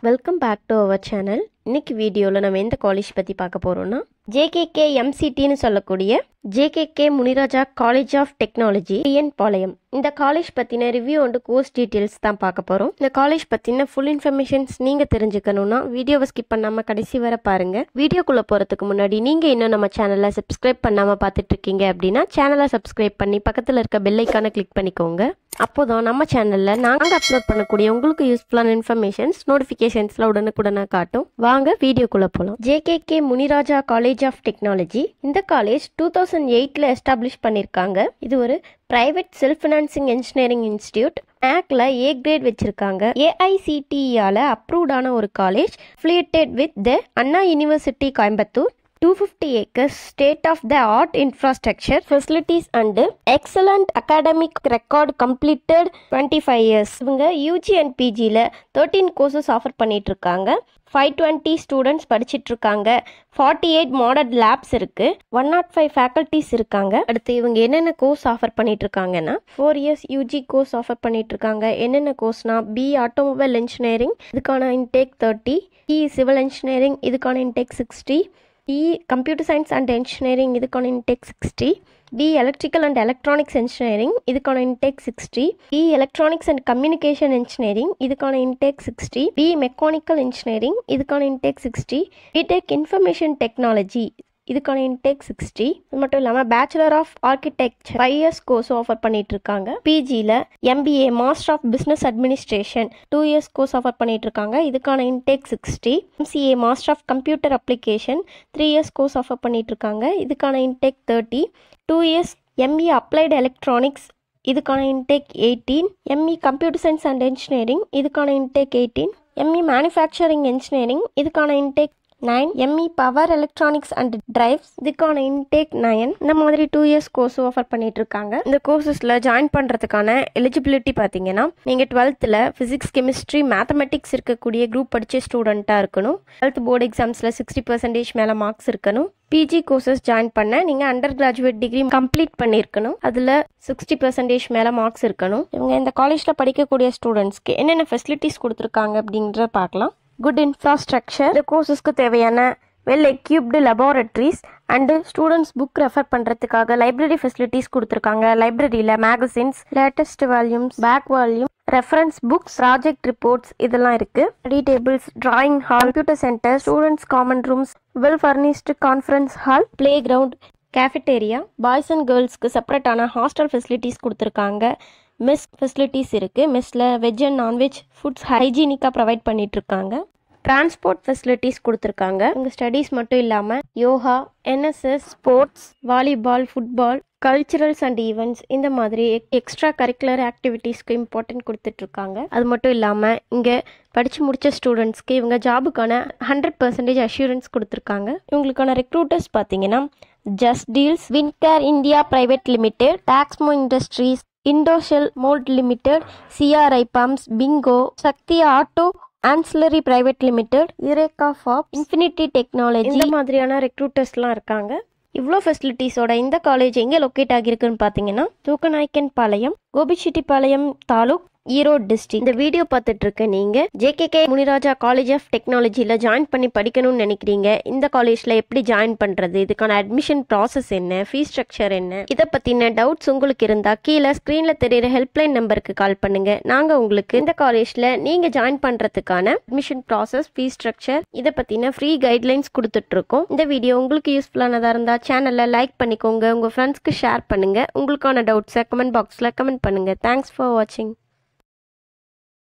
welcome back to our channel இன்னைக்கு வீடியோவில் நம்ம எந்த காலேஜ் பற்றி பார்க்க போகிறோம்னா ஜேகேகே எம்சிடின்னு சொல்லக்கூடிய JKK Muniraja college of technology T N Palayam இந்த காலேஜ் பற்றின ரிவ்யூ அண்ட் கோர்ஸ் டீட்டெயில்ஸ் தான் பார்க்க போகிறோம் இந்த காலேஜ் பற்றின ஃபுல் இன்ஃபர்மேஷன்ஸ் நீங்கள் தெரிஞ்சுக்கணும்னா வீடியோவை ஸ்கிப் பண்ணாமல் கடைசி வரை பாருங்கள் வீடியோக்குள்ளே போகிறதுக்கு முன்னாடி நீங்கள் இன்னும் நம்ம சேனலை சப்ஸ்கிரைப் பண்ணாமல் பார்த்துட்டு இருக்கீங்க அப்படின்னா சேனலை சப்ஸ்கிரைப் பண்ணி பக்கத்தில் இருக்க பெல் ஐக்கானை கிளிக் பண்ணிக்கோங்க அப்போதான் நம்ம சேனலில் நாங்கள் அப்லோட் பண்ணக்கூடிய உங்களுக்கு யூஸ்ஃபுல்லான இன்ஃபர்மேஷன்ஸ் நோட்டிஃபிகேஷன்ஸில் உடனுக்குடனே காட்டும் வாங்க வீடியோக்குள்ளே போகலாம் JKK Muniraja college of technology இந்த காலேஜ் டூ தௌசண்ட் எயிட்டில் எஸ்டாப்ளிஷ் பண்ணியிருக்காங்க இது ஒரு private self financing engineering institute ஆக்ல ஏ கிரேட் வச்சிருக்காங்க ஏஐசிடிஆல அப்ரூவ்டான ஒரு college affiliated with the Anna university Coimbatore 250 acres state of the art infrastructure facilities and excellent academic record completed 25 years இவங்க யூஜி அண்ட் பிஜியில் தேர்ட்டீன் கோர்சஸ் ஆஃபர் பண்ணிட்டு இருக்காங்க ஃபைவ் டுவெண்ட்டி ஸ்டூடெண்ட்ஸ் படிச்சிட்டு இருக்காங்க ஃபார்ட்டி எயிட் மாடல் லேப்ஸ் இருக்கு ஒன் நாட் ஃபைவ் ஃபேக்கல்ட்டிஸ் இருக்காங்க அடுத்து இவங்க என்னென்ன கோர்ஸ் ஆஃபர் பண்ணிட்டு இருக்காங்கன்னா four years UG course offer பண்ணிட்டு இருக்காங்க என்னென்ன கோர்ஸ்னா பி ஆட்டோமொபைல் இன்ஜினியரிங் இதுக்கான intake thirty E civil engineering இதுக்கான intake sixty E computer science and engineering இதுக்கான intake sixty B electrical and electronics engineering இதுக்கான intake sixty E electronics and communication engineering இதுக்கான intake sixty B mechanical engineering இதுக்கான intake sixty B Tech information technology இதுக்கான intake sixty அது மட்டும் இல்லாமல் bachelor of architecture five years கோர்ஸும் offer பண்ணிட்டு இருக்காங்க பிஜியில் MBA master of business administration two years course offer பண்ணிட்டு இருக்காங்க இதுக்கான intake sixty MCA master of computer application three years course offer பண்ணிட்டு இருக்காங்க இதுக்கான intake thirty two years ME applied electronics இதுக்கான intake eighteen ME computer science and engineering இதுக்கான intake eighteen ME manufacturing engineering இதுக்கான intake nine ME power electronics and drives இதுக்கான intake nine இந்த மாதிரி two years course offer பண்ணிட்டு இருக்காங்க இந்த கோர்சஸில் join பண்ணுறதுக்கான எலிஜிபிலிட்டி பார்த்தீங்கன்னா நீங்கள் டுவெல்த்தில் ஃபிசிக்ஸ் கெமிஸ்ட்ரி மேத்தமெட்டிக்ஸ் இருக்கக்கூடிய குரூப் படித்த ஸ்டூடெண்ட்டாக இருக்கணும் டுவெல்த் போர்டு எக்ஸாம்ஸில் சிக்ஸ்டி பர்சன்டேஜ் மேலே மார்க்ஸ் இருக்கணும் பிஜி கோர்சஸ் ஜாயின் பண்ண நீங்கள் அண்டர் கிராஜுவேட் டிகிரி கம்ப்ளீட் பண்ணியிருக்கணும் அதில் சிக்ஸ்டி பர்சன்டேஜ் மேலே மார்க்ஸ் இருக்கணும் இவங்க இந்த காலேஜில் படிக்கக்கூடிய ஸ்டூடெண்ட்ஸ்க்கு என்னென்ன ஃபெசிலிட்டிஸ் கொடுத்துருக்காங்க அப்படின்றத பார்க்கலாம் குட் இன்ஃப்ராஸ்ட்ரக்சர் இந்த கோர்சஸ்க்கு தேவையான well equipped laboratories and students book refer பண்ணுறதுக்காக லைப்ரரி ஃபெசிலிட்டிஸ் கொடுத்துருக்காங்க லைப்ரரியில் magazines latest volumes back volume reference books project reports இதெல்லாம் இருக்குது study tables drawing hall computer centre students common rooms well furnished conference hall play ground cafeteria boys and கேர்ள்ஸ்க்கு செப்பரேட்டான hostel facilities கொடுத்துருக்காங்க mess facilities இருக்குது மெஸ்ஸில் veg and non veg foods ஹைஜீனிக்காக provide பண்ணிகிட்ருக்காங்க transport facilities கொடுத்துருக்காங்க இங்கே ஸ்டடீஸ் மட்டும் இல்லாமல் yoga NSS sports volleyball football culturals and events இந்த மாதிரி எக்ஸ்ட்ரா கரிக்குலர் ஆக்டிவிட்டீஸ்க்கு இம்பார்ட்டன்ட் கொடுத்துட்ருக்காங்க அது மட்டும் இல்லாமல் இங்கே படித்து முடித்த ஸ்டூடெண்ட்ஸ்க்கு இவங்க ஜாபுக்கான ஹண்ட்ரட் பர்சன்டேஜ் அஷூரன்ஸ் கொடுத்துருக்காங்க இவங்களுக்கான ரெக்ரூட்டர்ஸ் பார்த்தீங்கன்னா just Deals Wincare India private limited Texmo industries Indoshell mould limited CRI pumps Bingo Shakti auto ancillary private limited Eureka Fab infinity technology இந்த மாதிரியான ரெக்ரூட்டர்ஸ்லாம் இருக்காங்க இவ்வளோ ஃபெசிலிட்டிஸோட இந்த காலேஜ் எங்கே லொக்கேட் ஆகியிருக்குன்னு பார்த்தீங்கன்னா தூக்கநாயக்கன் பாளையம் கோபிச்செட்டிப்பாளையம் தாலுக் ஈரோடு டிஸ்ட்ரிக் இந்த வீடியோ பார்த்துட்டு இருக்க நீங்க ஜேகேகே முனிராஜா காலேஜ் ஆஃப் டெக்னாலஜியில் ஜாயின் பண்ணி படிக்கணும்னு நினைக்கிறீங்க இந்த காலேஜில் எப்படி ஜாயின் பண்ணுறது இதுக்கான அட்மிஷன் ப்ராசஸ் என்ன ஃபீஸ் ஸ்ட்ரக்சர் என்ன இதை பற்றின டவுட்ஸ் உங்களுக்கு இருந்தால் கீழே ஸ்க்ரீனில் தெரியிற ஹெல்ப்லைன் நம்பருக்கு கால் பண்ணுங்க நாங்கள் உங்களுக்கு இந்த காலேஜில் நீங்கள் ஜாயின் பண்ணுறதுக்கான அட்மிஷன் ப்ராசஸ் ஃபீஸ் ஸ்ட்ரக்சர் இதை பற்றின ஃப்ரீ கைட்லைன்ஸ் கொடுத்துட்ருக்கோம் இந்த வீடியோ உங்களுக்கு யூஸ்ஃபுல்லானதாக இருந்தால் சேனலை லைக் பண்ணிக்கோங்க உங்கள் ஃப்ரெண்ட்ஸ்க்கு ஷேர் பண்ணுங்கள் உங்களுக்கான டவுட்ஸை கமெண்ட் பாக்ஸில் கமெண்ட் பண்ணுங்கள் தேங்க்ஸ் ஃபார் வாட்சிங்